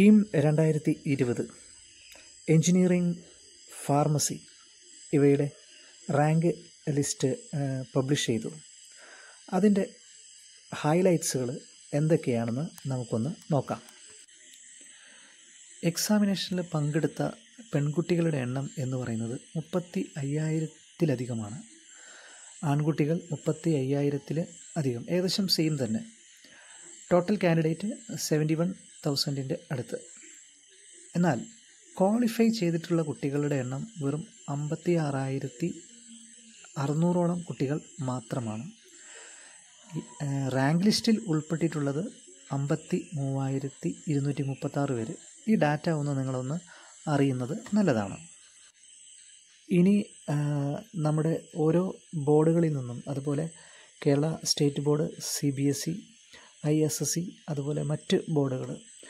കീം രണ്ടായിരത്തി ഇരുപത് engineering pharmacy ഇവയുടെ റാങ്ക് ലിസ്റ്റ് പബ്ലിഷ് ചെയ്തു അതിൻ്റെ ഹൈലൈറ്റ്സുകൾ എന്തൊക്കെയാണെന്ന് നമുക്കൊന്ന് നോക്കാം എക്സാമിനേഷനിൽ പങ്കെടുത്ത പെൺകുട്ടികളുടെ എണ്ണം എന്ന് പറയുന്നത് മുപ്പത്തി അയ്യായിരത്തിലധികമാണ് ആൺകുട്ടികൾ മുപ്പത്തി അയ്യായിരത്തിൽ അധികം ഏകദേശം സെയിം തന്നെ ടോട്ടൽ കാൻഡിഡേറ്റ് സെവൻറ്റി വൺ തൗസൻഡിൻ്റെ അടുത്ത് എന്നാൽ ക്വാളിഫൈ ചെയ്തിട്ടുള്ള കുട്ടികളുടെ എണ്ണം വെറും അമ്പത്തി ആറായിരത്തി അറുന്നൂറോളം കുട്ടികൾ മാത്രമാണ് റാങ്ക് ലിസ്റ്റിൽ ഉൾപ്പെട്ടിട്ടുള്ളത് അമ്പത്തി മൂവായിരത്തി ഇരുന്നൂറ്റി മുപ്പത്താറ് പേര് ഈ ഡാറ്റ ഒന്ന് നിങ്ങളൊന്ന് അറിയുന്നത് നല്ലതാണ് ഇനി നമ്മുടെ ഓരോ ബോർഡുകളിൽ നിന്നും അതുപോലെ Kerala state board C B S E I S S C അതുപോലെ മറ്റ് ബോർഡുകൾ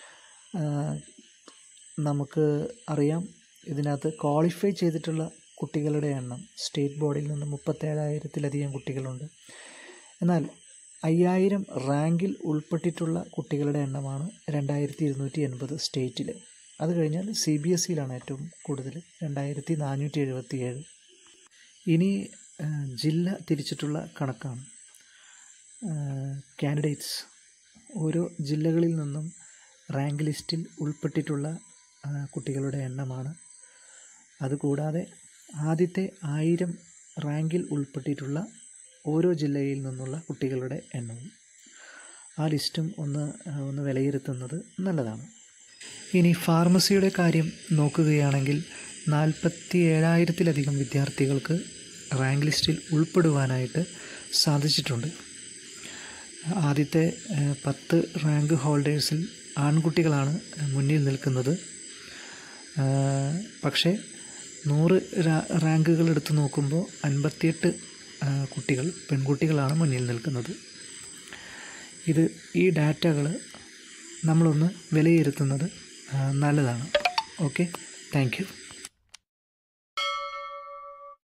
നമുക്ക് അറിയാം ഇതിനകത്ത് ക്വാളിഫൈ ചെയ്തിട്ടുള്ള കുട്ടികളുടെ എണ്ണം സ്റ്റേറ്റ് ബോർഡിൽ നിന്ന് മുപ്പത്തേഴായിരത്തിലധികം കുട്ടികളുണ്ട് എന്നാൽ അയ്യായിരം റാങ്കിൽ ഉൾപ്പെട്ടിട്ടുള്ള കുട്ടികളുടെ എണ്ണമാണ് രണ്ടായിരത്തി ഇരുന്നൂറ്റി എൺപത് സ്റ്റേറ്റിൽ അത് കഴിഞ്ഞാൽ സി ബി എസ് സിയിലാണ് ഏറ്റവും കൂടുതൽ രണ്ടായിരത്തി നാനൂറ്റി എഴുപത്തി ഏഴ് ഇനി ജില്ല തിരിച്ചിട്ടുള്ള കണക്കാണ് കാൻഡിഡേറ്റ്സ് ഓരോ ജില്ലകളിൽ നിന്നും റാങ്ക് ലിസ്റ്റിൽ ഉൾപ്പെട്ടിട്ടുള്ള കുട്ടികളുടെ എണ്ണമാണ് അതുകൂടാതെ ആദ്യത്തെ ആയിരം റാങ്കിൽ ഉൾപ്പെട്ടിട്ടുള്ള ഓരോ ജില്ലയിൽ നിന്നുള്ള കുട്ടികളുടെ എണ്ണവും ആ ലിസ്റ്റും ഒന്ന് ഒന്ന് വിലയിരുത്തുന്നത് നല്ലതാണ് ഇനി ഫാർമസിയുടെ കാര്യം നോക്കുകയാണെങ്കിൽ നാൽപ്പത്തി ഏഴായിരത്തിലധികം വിദ്യാർത്ഥികൾക്ക് റാങ്ക് ലിസ്റ്റിൽ ഉൾപ്പെടുവാനായിട്ട് സാധിച്ചിട്ടുണ്ട് ആദ്യത്തെ പത്ത് റാങ്ക് ഹോൾഡേഴ്സിൽ ആൺകുട്ടികളാണ് മുന്നിൽ നിൽക്കുന്നത് പക്ഷേ നൂറ് റാങ്കുകൾ എടുത്ത് നോക്കുമ്പോൾ അൻപത്തിയെട്ട് കുട്ടികൾ പെൺകുട്ടികളാണ് മുന്നിൽ നിൽക്കുന്നത് ഇത് ഈ ഡാറ്റകൾ നമ്മളൊന്ന് വിലയിരുത്തുന്നത് നല്ലതാണ് ഓക്കെ താങ്ക് യു